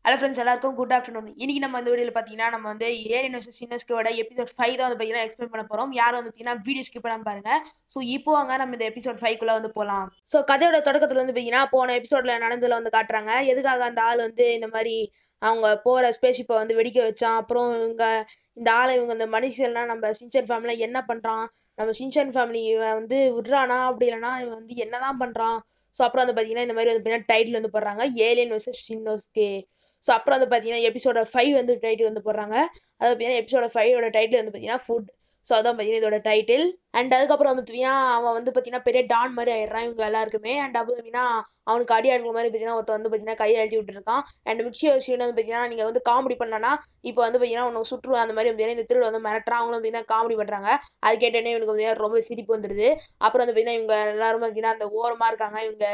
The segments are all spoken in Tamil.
ஹலோ ஃப்ரெண்ட்ஸ் எல்லாருக்கும் குட் ஆஃப்டர்நூன் இன்னைக்கு நம்ம இந்த வீடியோவில் பார்த்தீங்கன்னா நம்ம வந்து ஏன் வர்சஸ் சின்னஸ்கோட எபிசோட் ஃபைவ் தான் வந்து பார்த்தீங்கன்னா எக்ஸ்பிளைன் பண்ண போகிறோம் யாரும் வந்து பார்த்தீங்கன்னா வீடியோ ஸ்கிப் பண்ணாம பாருங்க ஸோ இப்போ வாங்க நம்ம இந்த எபிசோட் ஃபைவ்க்குள்ள வந்து போகலாம் ஸோ கதையோட தொடக்கத்தில் வந்து பார்த்தீங்கன்னா போன எபிசோட்ல நடந்ததில் வந்து காட்டுறாங்க எதுக்காக அந்த ஆள் வந்து இந்த மாதிரி அவங்க போகிற ஸ்பேஸ்ஷிப்பை வந்து வெடிக்க வச்சான் அப்புறம் இவங்க இந்த ஆளை இவங்க இந்த மனுஷன்லாம் நம்ம சின்சன் ஃபேமிலியில் என்ன பண்ணுறான் நம்ம சின்சன் ஃபேமிலி வந்து விட்றானா அப்படி இல்லைனா இவன் வந்து என்னதான் பண்ணுறான் ஸோ அப்புறம் வந்து பார்த்தீங்கன்னா இந்த மாதிரி வந்து பார்த்தீங்கன்னா டைட்டில் வந்து போடுறாங்க ஏலியன் வர்சஸ் ஷின்னோஸ்கே ஸோ அப்புறம் வந்து பார்த்தீங்கன்னா எபிசோட ஃபைவ் வந்து டைட்டில் வந்து போடுறாங்க அது பார்த்தீங்கன்னா எபிசோட ஃபைவோட டைட்டில் வந்து பார்த்தீங்கன்னா ஃபுட் ஸோ அதான் பார்த்தீங்கன்னா இதோட டைட்டில் அண்ட் அதுக்கப்புறம் வந்து பார்த்தீங்கன்னா அவன் வந்து பார்த்தீங்கன்னா பெரிய டான் மாதிரி ஆயிடுறான் இவங்க எல்லாருக்குமே அண்ட் அப்போ பார்த்தீங்கன்னா அவனுக்கு அடி அடிக்கிற மாதிரி பார்த்தீங்கன்னா ஒருத்த வந்து பார்த்தீங்கன்னா கையை அழுத்தி விட்டுருக்கான் அண்ட் மிக்சி விஷயம் வந்து பார்த்தீங்கன்னா நீங்கள் வந்து காமெடி பண்ணனா இப்போ வந்து பார்த்தீங்கன்னா உனக்கு சுற்றுவா அந்த மாதிரி பார்த்தீங்கன்னா இந்த திருவிழா வந்து மிரட்டுறான் அவங்களும் பார்த்தீங்கன்னா காமெடி பண்ணுறாங்க அது கேட்டோடனே இவனுக்கு பார்த்தீங்கன்னா ரொம்ப சிரிப்பு வந்துடுது அப்புறம் வந்து பார்த்தீங்கன்னா இவங்க எல்லாரும் பார்த்தீங்கன்னா அந்த ஓரமாக இருக்காங்க இவங்க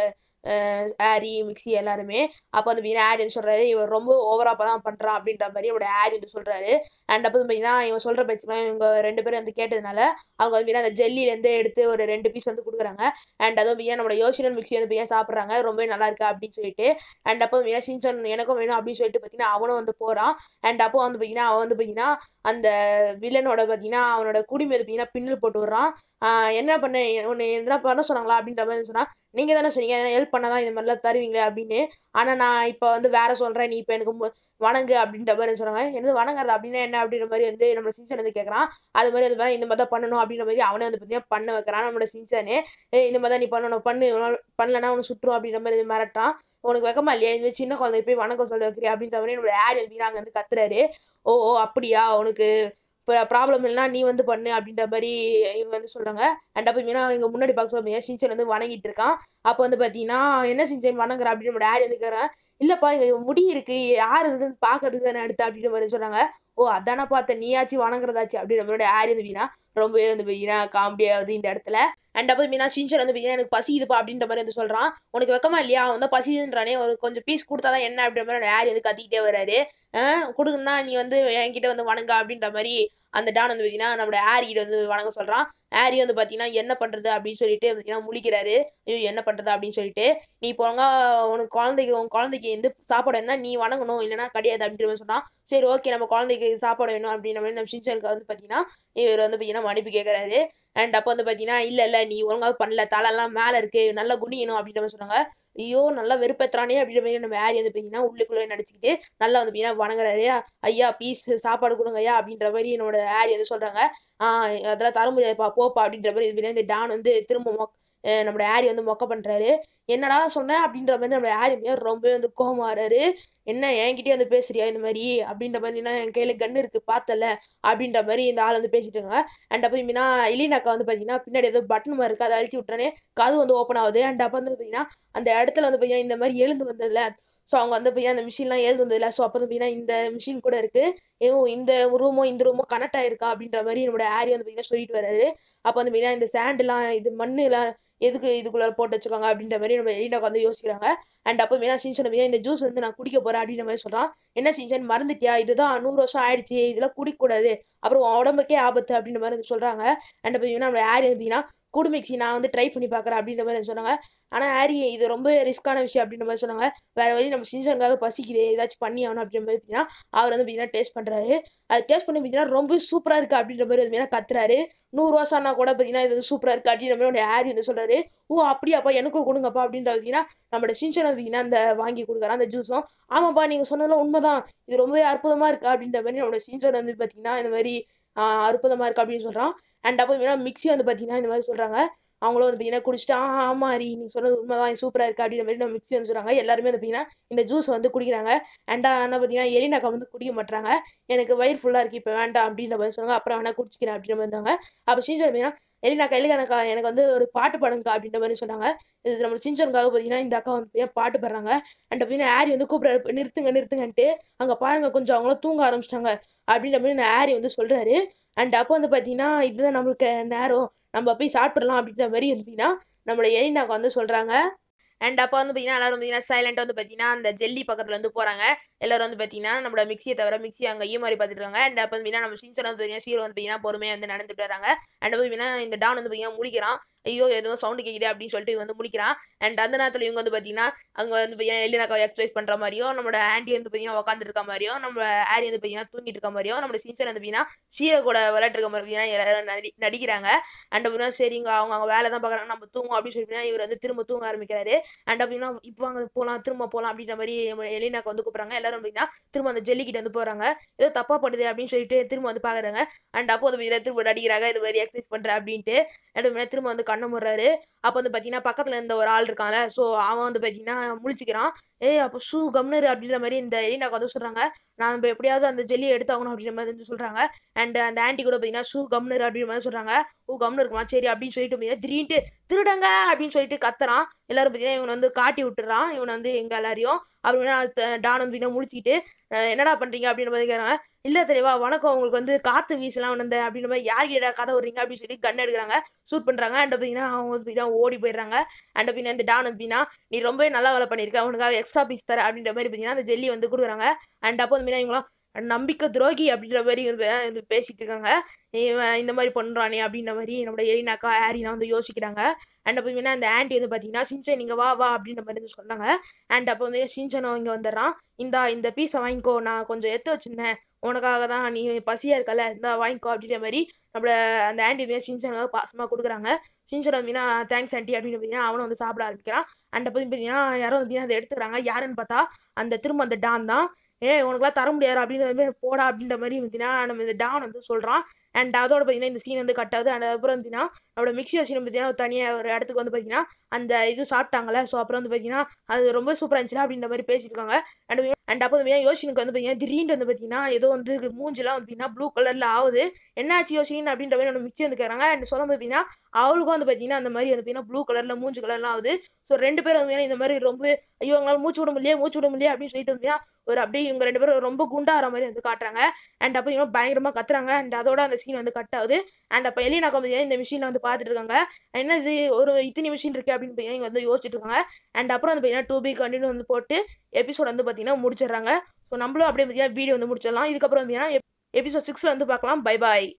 ஆரி மிக்சி எல்லாருமே அப்போ வந்து பார்த்தீங்கன்னா ஆரி வந்து சொல்கிறாரு இவன் ரொம்ப ஓவராக தான் பண்ணுறான் அப்படின்ற மாதிரி இவரோட ஆரி வந்து சொல்கிறாரு அண்ட் அப்போ வந்து பார்த்தீங்கன்னா இவன் சொல்கிற பேச்சுலாம் இவங்க ரெண்டு பேரும் வந்து கேட்டதுனால அவங்க வந்து பார்த்தீங்கன்னா அந்த ஜெல்லிலேருந்து எடுத்து ஒரு ரெண்டு பீஸ் வந்து கொடுக்குறாங்க அண்ட் அதுவும் பார்த்தீங்கன்னா நம்மளோட யோசினல் மிக்சி வந்து பார்த்தீங்கன்னா சாப்பிட்றாங்க ரொம்பவே நல்லா இருக்கு அப்படின்னு சொல்லிட்டு அண்ட் அப்போ பார்த்தீங்கன்னா சின்சன் எனக்கும் வேணும் அப்படின்னு சொல்லிட்டு பார்த்தீங்கன்னா அவனும் வந்து போகிறான் அண்ட் அப்போ வந்து பார்த்தீங்கன்னா அவன் வந்து பார்த்தீங்கன்னா அந்த வில்லனோட பார்த்தீங்கன்னா அவனோட குடிமை பார்த்தீங்கன்னா பின்னல் போட்டு விட்றான் என்ன பண்ண உன்னை எதனா பண்ண சொன்னாங்களா அப்படின்ற மாதிரி சொன்னால் நீங்கள் தானே சொன்னீங்க ஹெல்ப் பண்ண தான் இந்த மாதிரிலாம் தருவீங்களே அப்படின்னு ஆனால் நான் இப்போ வந்து வேற சொல்கிறேன் நீ இப்போ எனக்கு வணங்கு அப்படின்ற மாதிரி சொல்கிறாங்க என்னது வணங்குறது அப்படின்னா என்ன அப்படின்ற மாதிரி வந்து நம்ம சின்சன் வந்து கேட்குறான் அது மாதிரி அது மாதிரி இந்த மாதிரி தான் பண்ணணும் அப்படின்ற மாதிரி அவனே வந்து பார்த்தீங்கன்னா பண்ண வைக்கிறான் நம்மளோட சின்சனே இந்த மாதிரி தான் நீ பண்ணணும் பண்ணு பண்ணலன்னா அவனை சுற்றுரும் அப்படின்ற மாதிரி மிரட்டான் உனக்கு வைக்கமா இல்லையா இந்த சின்ன குழந்தை போய் வணக்கம் சொல்ல வைக்கிறியா அப்படின்ற மாதிரி நம்மளோட ஆட் எழுதி நாங்கள் வந்து கத்துறாரு ஓ ஓ அப்படியா உனக்கு இப்போ ப்ராப்ளம் இல்லைனா நீ வந்து பண்ணு அப்படின்ற மாதிரி இவங்க வந்து சொல்கிறாங்க அண்ட் அப்போ மீனா இங்கே முன்னாடி பார்க்க சொல்லுங்க சின்சன் வந்து வணங்கிட்டு இருக்கான் அப்போ வந்து பார்த்தீங்கன்னா என்ன சின்சன் வணங்குற அப்படின்னு நம்ம டேடி வந்து கேட்குறேன் இல்லைப்பா இங்கே முடி இருக்கு யார் இருக்குன்னு பார்க்கறதுக்கு தானே எடுத்த அப்படின்ற மாதிரி சொல்கிறாங்க ஓ அதானே பார்த்தேன் நீயாச்சு வணங்குறதாச்சு அப்படின்ற மாதிரி ஆரி வந்து வீணா ரொம்பவே வந்து பார்த்தீங்கன்னா காமெடியாகுது இந்த இடத்துல அண்ட் அப்போ மீனா சின்சன் வந்து பார்த்தீங்கன்னா எனக்கு பசிதுப்பா அப்படின்ற மாதிரி வந்து சொல்கிறான் உனக்கு வெக்கமா இல்லையா அவன் தான் பசிதுன்றானே ஒரு கொஞ்சம் பீஸ் கொடுத்தாதான் என்ன அப்படின்ற மாதிரி ஆரி வந்து கத்திக்கிட்டே வராரு கொடுக்குன்னா நீ வந்து என்கிட்ட வந்து வணங்க அப்படின்ற மாதிரி அந்த டான் வந்து பார்த்தீங்கன்னா நம்மளோட ஆரிக்கிட்ட வந்து வணங்க சொல்கிறான் ஆரி வந்து பார்த்தீங்கன்னா என்ன பண்ணுறது அப்படின்னு சொல்லிட்டு பார்த்தீங்கன்னா முழிக்கிறாரு ஐயோ என்ன பண்ணுறது அப்படின்னு சொல்லிட்டு நீ போங்க உனக்கு குழந்தைக்கு உன் குழந்தைக்கு வந்து சாப்பாடு என்ன நீ வணங்கணும் இல்லைன்னா கிடையாது அப்படின்ற மாதிரி சொன்னான் சரி ஓகே நம்ம குழந்தைக்கு சாப்பாடு வேணும் அப்படின்ற மாதிரி நம்ம சின்சனுக்கு வந்து பார்த்தீங்கன்னா இவர் வந்து பார்த்தீங்கன்னா மன்னிப்பு கேட்குறாரு அண்ட் அப்போ வந்து பார்த்தீங்கன்னா இல்லை இல்லை நீ ஒழுங்காக பண்ணல தலைலாம் மேலே இருக்குது நல்லா குனியணும் அப்படின்ற மாதிரி சொன்னாங்க ஐயோ நல்லா வெறுப்பேத்துறானே அப்படின்ற மாதிரி நம்ம ஆரி வந்து பார்த்தீங்கன்னா உள்ளுக்குள்ளே நடிச்சுக்கிட்டு நல்லா வந்து பார்த்தீங்கன்னா வணங்குறாரு ஐயா ப்ளீஸ் சாப்பாடு கொடுங்க ஐயா அப்படின்ற மாதிரி என்னோட ஆரி வந்து சொல்கிறாங்க அதெல்லாம் தர முடியாதுப்பா போப்பா அப்படின்ற மாதிரி இது இந்த டான் வந்து திரும்ப நம்மளோட ஆரி வந்து மொக்க பண்ணுறாரு என்னடா சொன்னேன் அப்படின்ற மாதிரி நம்மளோட ஆரி மேலே ரொம்பவே வந்து கோமாறாரு என்ன என்கிட்டயே வந்து பேசுறியா இந்த மாதிரி அப்படின்ற மாதிரி என்ன என் கையில் கன்று இருக்குது பார்த்தல அப்படின்ற மாதிரி இந்த ஆள் வந்து பேசிட்டு இருக்காங்க அண்ட் அப்போ மீனா இலினாக்கா வந்து பார்த்தீங்கன்னா பின்னாடி ஏதோ பட்டன் மாதிரி இருக்குது அதை அழுத்தி விட்டுறானே கது வந்து ஓப்பன் ஆகுது அண்ட் அப்போ வந்து பார்த்தீங்கன்னா அந்த இடத்துல வந்து பார்த்தீங்கன்னா இந்த மாதிரி எழுந்து வந்ததில்ல ஸோ அவங்க வந்து பார்த்தீங்கன்னா அந்த மிஷின்லாம் எழுது வந்ததில்ல ஸோ அப்போ வந்து பார்த்தீங்கன்னா இந்த மிஷின் கூட இருக்குது ஏதோ இந்த ரூமோ இந்த ரூமோ கனெக்ட் ஆயிருக்கா அப்படின்ற மாதிரி நம்மளோட ஆரி வந்து பார்த்தீங்கன்னா சொல்லிட்டு வராரு அப்போ வந்து பார்த்தீங்கன்னா இந்த சாண்டெலாம் இது மண்ணுலாம் எதுக்கு இதுக்குள்ளே போட்டு வச்சுருக்காங்க அப்படின்ற மாதிரி நம்ம எலினாக்கு வந்து யோசிக்கிறாங்க அண்ட் அப்போ மீனா சின்சன் மீனா இந்த ஜூஸ் வந்து நான் குடிக்க போகிறேன் அப்படின்ற மாதிரி சொல்கிறான் என்ன சின்சன் மறந்துட்டியா இதுதான் நூறு வருஷம் ஆயிடுச்சு இதெல்லாம் குடிக்கக்கூடாது அப்புறம் உடம்புக்கே ஆபத்து அப்படின்ற மாதிரி வந்து சொல்கிறாங்க அண்ட் அப்போ மீனா நம்ம ஆரி பார்த்தீங்கன்னா குடுமிக்சி நான் வந்து ட்ரை பண்ணி பார்க்குறேன் அப்படின்ற மாதிரி சொன்னாங்க ஆனால் ஆரி இது ரொம்ப ரிஸ்க்கான விஷயம் அப்படின்ற மாதிரி சொன்னாங்க வேறு வழி நம்ம சின்சனுக்காக பசிக்குது ஏதாச்சும் பண்ணி ஆகணும் அப்படின்ற மாதிரி பார்த்தீங்கன்னா அவர் வந்து பார்த்தீங்கன்னா டேஸ்ட் பண்ணுறாரு அது டேஸ்ட் பண்ணி பார்த்தீங்கன்னா ரொம்ப சூப்பராக இருக்குது அப்படின்ற மாதிரி வந்து கத்துறாரு நூறு வருஷம் ஆனால் கூட பார்த்தீங்கன்னா இது வந்து சூப்பராக இருக்குது அப்படின்ற மாதிரி ஆரி வந்து சொல்கிறாரு ஓ அப்படியாப்பா எனக்கும் கொடுங்கப்பா அப்படின்ற பார்த்தீங்கன்னா நம்மளோட சின்சன் பார்த்தீங்கன்னா அந்த வாங்கி கொடுக்குறான் அந்த ஜூஸும் ஆமாப்பா நீங்கள் சொன்னதெல்லாம் உண்மைதான் இது ரொம்பவே அற்புதமாக இருக்குது அப்படின்ற மாதிரி நம்மளோட சின்சன் வந்து பார்த்தீங்கன்னா இந்த மாதிரி அற்புதமாக இருக்குது அப்படின்னு சொல்கிறான் அண்ட் அப்போ பார்த்தீங்கன்னா மிக்சி வந்து பார்த்தீங்கன்னா இந்த மாதிரி சொல்கிறாங்க அவங்களும் வந்து பார்த்தீங்கன்னா குடிச்சிட்டு ஆ ஆமா ஹரி நீங்கள் சொன்னது உண்மைதான் சூப்பராக இருக்குது அப்படின்ற மாதிரி நம்ம மிக்சி வந்து சொல்கிறாங்க எல்லாருமே வந்து பார்த்தீங்கன்னா இந்த ஜூஸ் வந்து குடிக்கிறாங்க அண்ட் ஆனால் பார்த்தீங்கன்னா எலினாக்கா வந்து குடிக்க மாட்டாங்க எனக்கு வயிறு ஃபுல்லாக இருக்குது இப்போ வேண்டாம் அப்படின்ற மாதிரி சொன்னாங்க அப்புறம் வேணா குடிச்சிக்கிறேன் அப்படின்ற மாதிரி இருந்தாங்க அப்போ சிஞ்சர் பார்த்தீங்கன்னா எலினாக்கா எலினாக்கா எனக்கு வந்து ஒரு பாட்டு பாடுங்க அப்படின்ற மாதிரி சொன்னாங்க இது நம்ம சிஞ்சனுக்காக பார்த்தீங்கன்னா இந்த அக்கா வந்து பாட்டு பாடுறாங்க அண்ட் பார்த்தீங்கன்னா ஆரி வந்து கூப்பிட்றாரு நிறுத்துங்க நிறுத்துங்கன்ட்டு அங்கே பாருங்க கொஞ்சம் அவங்களும் தூங்க ஆரம்பிச்சிட்டாங்க அப்படின்ற மாதிரி நான் ஆரி வந்து சொல்கிறாரு அண்ட் அப்போ வந்து பார்த்தீங்கன்னா இதுதான் நம்மளுக்கு நேரம் நம்ம போய் சாப்பிட்றலாம் அப்படின்ற மாதிரி இருந்தீங்கன்னா நம்மளோட எலினாக்கா வந்து சொல்கிறாங்க அண்ட் அப்போ வந்து பார்த்தீங்கன்னா எல்லாரும் பார்த்தீங்கன்னா சைலண்டாக வந்து பார்த்தீங்கன்னா அந்த ஜெல்லி பக்கத்தில் வந்து போகிறாங்க எல்லாரும் வந்து பார்த்தீங்கன்னா நம்மளோட மிக்சியை தவிர மிக்சி அங்கே ஈ மாதிரி பார்த்துட்டு இருக்காங்க அண்ட் அப்போ வந்து பார்த்தீங்கன்னா நம்ம சின்சன் வந்து பார்த்தீங்கன்னா சீரோ வந்து பார்த்தீங்கன்னா பொறுமையாக வந்து நடந்துட்டு வராங்க அண்ட் அப்போ பார்த்தீங்கன்னா இந்த டான் வந்து பார்த்தீங்கன்னா முடிக்கிறான் ஐயோ எதுவும் சவுண்டு கேட்குது அப்படின்னு சொல்லிட்டு இவன் வந்து முடிக்கிறான் அண்ட் அந்த நேரத்தில் இவங்க வந்து பார்த்தீங்கன்னா அங்கே வந்து பார்த்தீங்கன்னா எல்லினாக்கா எக்ஸசைஸ் பண்ணுற மாதிரியும் நம்மளோட ஆண்டி வந்து பார்த்தீங்கன்னா உட்காந்துட்டு இருக்க மாதிரியும் நம்ம ஆரி வந்து பார்த்தீங்கன்னா தூங்கிட்டு இருக்க மாதிரியும் நம்ம சின்சன் வந்து பார்த்தீங்கன்னா சீரை கூட விளையாட்டு இருக்க மாதிரி பார்த்தீங்கன்னா எல்லாரும் நடி- நடிக்கிறாங்க அண்ட் அப்படின்னா சரிங்க அவங்க அவங்க வேலை தான் பார்க்குறாங்க நம்ம தூங்கும் அப்படின்னு சொல்லி பார்த்தீங்கன்னா இவர் வந்து திரும்ப தூங்க ஆரம்பிக்கிறாரு அண்ட் அப்படின்னா இப்போ வாங்க போகலாம் திரும்ப போகலாம் அப்படின்ற மாதிரி நம்ம எலினாக்கு வந்து கூப்பிட்றாங்க எல்லாரும் பார்த்தீங்கன்னா திரும்ப அந்த ஜெல்லி கிட்ட வந்து போகிறாங்க ஏதோ தப்பா பண்ணுது அப்படின்னு சொல்லிட்டு திரும்ப வந்து பார்க்குறாங்க அண்ட் அப்போ வந்து இதை திரும்ப நடிக்கிறாங்க இது மாதிரி எக்ஸசைஸ் பண்ணுற அப்படின்ட்டு அண்ட் அப்படின்னா திரும்ப வந்து கண்ணை முடுறாரு அப்போ வந்து பார்த்தீங்கன்னா பக்கத்தில் இருந்த ஒரு ஆள் இருக்கான்ல ஸோ அவன் வந்து பார்த்தீங்கன்னா முழிச்சுக்கிறான் ஏய் அப்போ ஷூ கம்னரு அப்படின்ற மாதிரி இந்த எலினாக்கு வந்து சொல்கிறாங்க நான் இப்ப எப்படியாவது அந்த ஜெல்லியை எடுத்தாகணும் அப்படின்ற மாதிரி வந்து சொல்கிறாங்க அண்ட் அந்த ஆன்ட்டி கூட பார்த்தீங்கன்னா ஷூ கம்னர் அப்படின்ற மாதிரி சொல்கிறாங்க ஓ கம்னு இருக்குமா சரி அப்படின்னு சொல்லிட்டு பார்த்தீங்கன்னா திடீர்னு திருடங்க அப்படின்னு சொல்லிட்டு கத்துறான் எல்லாரும் பார்த்தீங்கன்னா இவனை வந்து காட்டி விட்டுறான் இவனை வந்து எங்க எல்லாரையும் அப்படின்னா டான் வந்து பார்த்தீங்கன்னா முழிச்சிக்கிட்டு "அஹ், என்னடா பண்றீங்க அப்படின்ற மாதிரி கேட்குறாங்க இல்ல தெரியவா வணக்கம் உங்களுக்கு வந்து காத்து வீசலாம் வந்த அப்படின்ற மாதிரி யார் கிட்ட கதை விடுறீங்க அப்படின்னு சொல்லி கன் எடுக்கிறாங்க ஷூட் பண்றாங்க அண்ட் பார்த்தீங்கன்னா அவங்க வந்து பார்த்தீங்கன்னா ஓடி போயிடுறாங்க அண்ட் பார்த்தீங்கன்னா இந்த டான் வந்து பார்த்தீங்கன்னா நீ ரொம்பவே நல்லா வேலை பண்ணியிருக்க உனக்காக எக்ஸ்ட்ரா பீஸ் தர அப்படின்ற மாதிரி பார்த்தீங்கன்னா அந்த ஜெல்லி வந்து கொடுக்குறாங்க அண்ட் அப்போ வந்து பார்த்தீங்கன்னா இவங்களாம் நம்பிக்கை துரோகி அப்படின்ற மாதிரி வந்து வந்து பேசிட்டு இருக்காங்க இவன் இந்த மாதிரி பண்றானே அப்படின்ற மாதிரி நம்மளோட எரினாக்கா ஆரினா வந்து யோசிக்கிறாங்க அண்ட் அப்போ பார்த்தீங்கன்னா அந்த ஆன்ட்டி வந்து பார்த்தீங்கன்னா சின்சன் நீங்க வா வா அப்படின்ற மாதிரி வந்து சொன்னாங்க அண்ட் அப்போ வந்து சின்சனும் இங்கே வந்துடுறான் இந்தா இந்த பீஸை வாங்கிக்கோ நான் கொஞ்சம் எடுத்து வச்சிருந்தேன் உனக்காக தான் நீ பசியா இருக்கல இந்த வாங்கிக்கோ அப்படின்ற மாதிரி நம்மள அந்த ஆன்டி சின்சனுக்காக பாசமாக கொடுக்குறாங்க சின்சன் அப்படின்னா தேங்க்ஸ் ஆன்ட்டி அப்படின்னு பார்த்தீங்கன்னா அவனும் வந்து சாப்பிட ஆரம்பிக்கிறான் அண்ட் அப்போ பார்த்தீங்கன்னா யாரோ வந்து பார்த்தீங்கன்னா அதை எடுத்துக்கிறாங்க யாருன்னு பார்த்தா அந்த திரும்ப அந்த டான் தான் ஏ உனக்குலாம் தர முடியாது அப்படின்ற மாதிரி போடா அப்படின்ற மாதிரி பார்த்தீங்கன்னா நம்ம இந்த டான் வந்து சொல்கிறான் அண்ட் அதோட பார்த்தீங்கன்னா இந்த சீன் வந்து கட்டாது அண்ட் அதுக்கப்புறம் பார்த்தீங்கன்னா நம்மளோட மிக்சி சீன் பார்த்தீங்கன்னா தனியாக ஒரு இடத்துக்கு வந்து பார்த்தீங்கன்னா அந்த இது சாப்பிட்டாங்கல்ல ஸோ அப்புறம் வந்து பார்த்தீங்கன்னா அது ரொம்ப சூப்பராக இருந்துச்சு அப்படின்ற மாதிரி பேசியிருக்காங்க அண்ட் அண்ட் அப்போ வந்து யோசினுக்கு வந்து பார்த்தீங்கன்னா திடீர்னு வந்து பார்த்தீங்கன்னா ஏதோ வந்து மூஞ்சிலாம் வந்து பார்த்தீங்கன்னா ப்ளூ கலரில் ஆகுது என்னாச்சு யோசின் அப்படின்ற மாதிரி நம்ம மிக்சி வந்து கேட்குறாங்க அண்ட் சொல்லும் போது பார்த்தீங்கன்னா அவளுக்கும் வந்து பார்த்தீங்கன்னா அந்த மாதிரி வந்து பார்த்தீங்கன்னா ப்ளூ கலரில் மூஞ்சி கலர்லாம் ஆகுது ஸோ ரெண்டு பேரும் வந்து பார்த்தீங்கன்னா இந்த மாதிரி ரொம்ப ஐயோ அவங்களால மூச்சு விட முடியல மூச்சு விட முடியல அப்படின்னு சொல்லிட்டு வந்து ஒரு அப்படியே இவங்க ரெண்டு பேரும் ரொம்ப குண்டாகிற மாதிரி வந்து காட்டுறாங்க அண்ட் அப்போ இவங்க பயங்கரமாக கத்துறாங்க அண்ட் அதோட அந்த சீன் வந்து கட் ஆகுது அண்ட் அப்போ எலினா பார்த்தீங்கன்னா இந்த மிஷினில் வந்து பார்த்துட்டு இருக்காங்க என்ன இது ஒரு இத்தனை மிஷின் இருக்கு அப்படின்னு பார்த்தீங்கன்னா இங்க வந்து யோசிச்சுட்டு இருக்காங்க அண்ட் அப்புறம் வந்து பார்த்தீங்கன்னா டூ பி கண்டினியூ வந்து போட்டு எபிசோட் வந்து பார்த்தீங்கன்னா முடிச்சிடுறாங்க ஸோ நம்மளும் அப்படியே பார்த்தீங்கன்னா வீடியோ வந்து முடிச்சிடலாம் இதுக்கப்புறம் பார்த்தீங்கன்னா எபிசோட் சிக்ஸில் வந்து பார்க்கலாம் பை பாய்